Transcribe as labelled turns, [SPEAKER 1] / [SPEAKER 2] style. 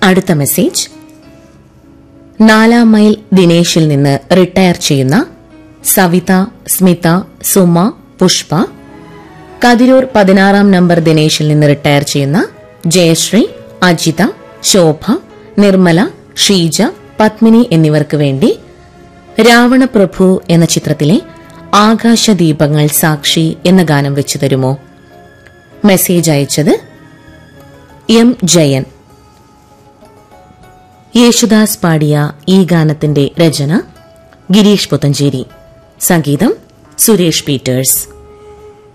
[SPEAKER 1] അടുത്ത മെസ്സേജ് നാലാം മൈൽ ദിനേശിൽ നിന്ന് റിട്ടയർ ചെയ്യുന്ന സവിത സ്മിത സുമ പുഷ്പ കതിരൂർ പതിനാറാം നമ്പർ ദിനേശിൽ നിന്ന് റിട്ടയർ ചെയ്യുന്ന ജയശ്രീ അജിത ശോഭ നിർമ്മല ഷീജ പത്മിനി എന്നിവർക്ക് വേണ്ടി രാവണപ്രഭു എന്ന ചിത്രത്തിലെ ആകാശദീപങ്ങൾ സാക്ഷി എന്ന ഗാനം വെച്ചു തരുമോ മെസ്സേജ് അയച്ചത് എം ജയൻ യേശുദാസ് പാടിയ ഈ ഗാനത്തിന്റെ രചന ഗിരീഷ് പുത്തഞ്ചേരി സംഗീതം സുരേഷ് പീറ്റേഴ്സ്